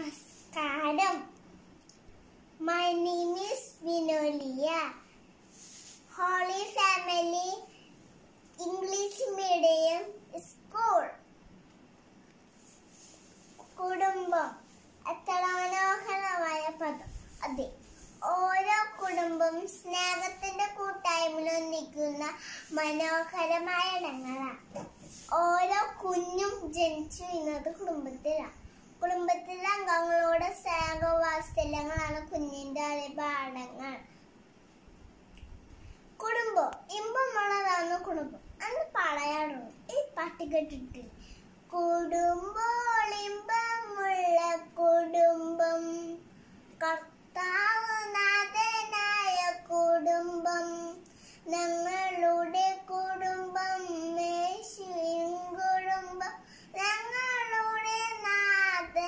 നമസ്കാരം my name is Vinolia Holy Family English medium school കുടുംബം എത്ര മനോഹരമായ പദം അതെ ഓരോ കുടുംബം സ്നേഹത്തിന്റെ കൂട്ടായ്മയിൽ ഒന്നിക്കുന്ന മനോഹരമായ ഇടങ്ങളാണ് ഓരോ കുഞ്ഞും ജനിച്ചു വീണത് കുടുംബത്തിലാണ് കുടുംബത്തിലെ അംഗങ്ങളോട് സ്നേഹവാത്സല്യങ്ങളാണ് കുഞ്ഞിന്റെ പാഠങ്ങൾ കുടുംബം ഇമ്പമുള്ളതാണ് കുടുംബം അന്ന് പറയാറുള്ളൂ ഈ പാട്ട് കേട്ടിട്ടില്ല കുടുംബോളിമ്പമുള്ള കുടുംബം കർത്താവ് നാഥനായ കുടുംബം ഞങ്ങളുടെ കുടുംബം യേശുവിൻ കുടുംബം ഞങ്ങളുടെ നാഥൻ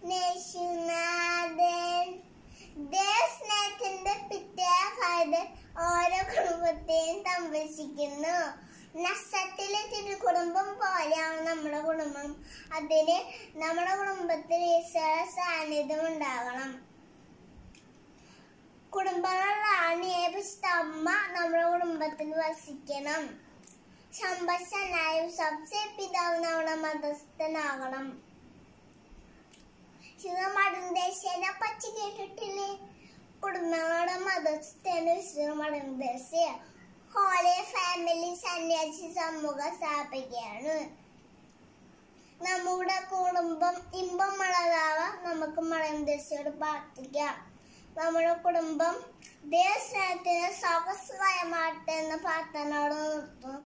യേശുനാഥൻ ദേശസ്നേഹത്തിന്റെ പ്രത്യേകത ഓരോ കുടുംബത്തെയും സംരക്ഷിക്കുന്നു നഷ്ടത്തിലെ തിരു കുടുംബം പോലെയാണ് നമ്മുടെ കുടുംബം അതിന് നമ്മുടെ കുടുംബത്തിൽ ഈശ്വര സാന്നിധ്യം ഉണ്ടാകണം കുടുംബങ്ങളാണ് ഏപിഷ്ട അമ്മ നമ്മുടെ കുടുംബത്തിൽ വസിക്കണം സമ്പന്നനായും സബ്സെ പിതാവ് നമ്മുടെ മതസ്ഥനാകണം ശിവമടന്തേശനെ പറ്റി കേട്ടിട്ടില്ലേ കുടുംബങ്ങളുടെ മതസ്ഥന് ശിവമടന്തേശ ഹോളി ഫാമിലി സന്യാസി സമൂഹം സ്ഥാപിക്കുകയാണ് നമ്മുടെ കുടുംബം ഇമ്പമുള്ളതാവാൻ നമുക്ക് മടന്തേശയോട് പ്രാർത്ഥിക്കാം നമ്മുടെ കുടുംബം ദേശത്തിന് സ്വാഗതമാട്ടെ എന്ന പ്രാർത്ഥനയോട് നിർത്തുന്നു